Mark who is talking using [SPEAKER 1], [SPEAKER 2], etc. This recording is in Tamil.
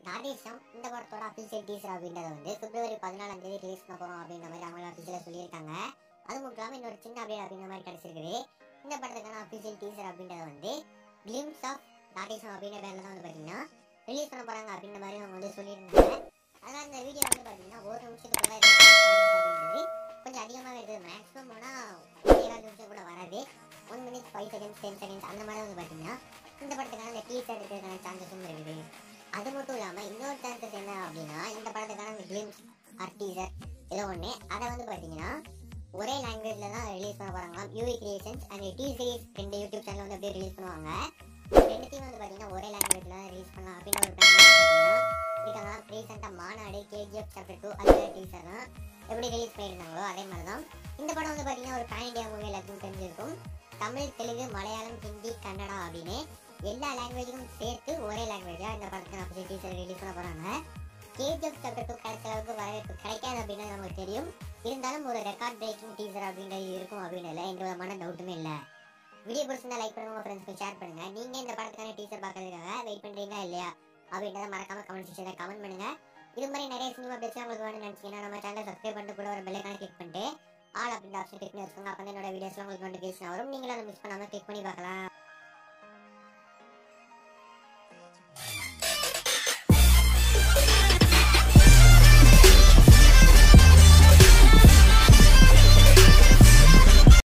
[SPEAKER 1] நாகேஷம் இந்த படத்தோட அஃபிஷியல் டீசர் அப்படின்றத வந்து பிப்ரவரி பதினாலாம் தேதி ரிலீஸ் பண்ண போறோம் அப்படின்ற மாதிரி அவங்க அஃபிஷியலாக சொல்லியிருக்காங்க அது மட்டும் இல்லாமல் இன்னொரு சின்ன அப்டேட் அப்படின்ற மாதிரி கிடைச்சிருக்குது இந்த படத்துக்கான அஃபிஷியல் டீசர் அப்படின்றத வந்து கிளிம்ஸ் ஆஃப் நாகேஷம் அப்படின்ற பேர்ல தான் வந்து பார்த்தீங்கன்னா ரிலீஸ் பண்ண போறாங்க அப்படின்ற மாதிரி அவங்க வந்து சொல்லியிருந்தாங்க அதனால் இந்த வீடியோ வந்து பார்த்தீங்கன்னா ஒரு நிமிஷத்துக்குள்ள அப்படின்றது கொஞ்சம் அதிகமாக இருக்குது மேக்ஸிமம் போனால் ஏழாவது நிமிஷம் கூட வராது one minute five seconds ten seconds அந்த மாதிரி வந்து பார்த்தீங்கன்னா இந்த படத்துக்கான இந்த டீசர் எடுக்கிறதுக்கான சான்சஸும் இருக்குது அது மட்டும் இல்லாமல் இன்னொரு சான்சஸ் என்ன அப்படின்னா இந்த படத்துக்கான இந்த கிளிம்ஸ் ஆர் டீசர் ஏதோ ஒன்று அதை வந்து பார்த்தீங்கன்னா ஒரே லாங்குவேஜில் தான் ரிலீஸ் பண்ண போகிறாங்களாம் UV Creations and T Series ரெண்டு யூடியூப் சேனல் வந்து அப்படியே ரிலீஸ் பண்ணுவாங்க ரெண்டுத்தையும் வந்து பார்த்தீங்கன்னா ஒரே லாங்குவேஜில் தான் ரிலீஸ் பண்ணலாம் அப்படின்ற ஒரு பிளான் பார்த்தீங்கன்னா இருக்காங்க ரீசெண்டாக மாநாடு கேஜிஎஃப் சாப்டர் டூ அந்த டீசர் தான் எப்படி ரிலீஸ் பண்ணியிருந்தாங்களோ அதே மாதிரி தான் இந்த படம் வந்து பார்த்தீங்கன்னா ஒரு பேன் இண்டியா மூவி எல்லாத்துக்கும் தெரிஞ்சிருக்கும் தமிழ் தெலுங்கு மலையாளம் ஹிந்தி கன்னடா அப்படின்னு எல்லா லாங்குவேஜுக்கும் சேர்த்து ஒரே லாங்குவேஜாக இந்த படத்துக்கு அப்படி டீசர் ரிலீஸ் பண்ண போகிறாங்க கேஜிஎஃப் சாப்டர் டூ கிடைச்ச அளவுக்கு வரவேற்பு கிடைக்காது அப்படின்னு நமக்கு தெரியும் இருந்தாலும் ஒரு ரெக்கார்ட் பிரேக்கிங் டீசர் அப்படின்றது இருக்கும் அப்படின்றதுல எந்த விதமான டவுட்டுமே இல்லை வீடியோ பிடிச்சிருந்தா லைக் பண்ணுங்க உங்க ஃப்ரெண்ட்ஸ்க்கு ஷேர் பண்ணுங்க நீங்க இந்த படத்துக்கான டீசர் பார்க்கறதுக்காக வெயிட் பண்றீங்களா இல்லையா அப்படின்றத மறக்காம கமெண்ட் செக்ஷன்ல கமெண்ட் பண்ணுங்க இது மாதிரி நிறைய சினிமா பேச்சு உங்களுக்கு வேணும்னு நினைச்சீங்கன்னா நம்ம சேனல் சப்ஸ்கிரைப் பண்ணிட்டு கூட ஒரு பெல்லைக்கான கிளிக் பண்ணிட்டு ஆல் அப்படின்ற ஆப்ஷன் கிளிக் பண்ணி வச்சுக்கோங்க அப்போ என்னோட வீடியோஸ்லாம் உங்களுக்கு நோட்டிஃபிகேஷன் வரும் நீங்களும் அதை மிஸ் பண்ணாம கிளிக் பண்ணி பார்க்கலாம்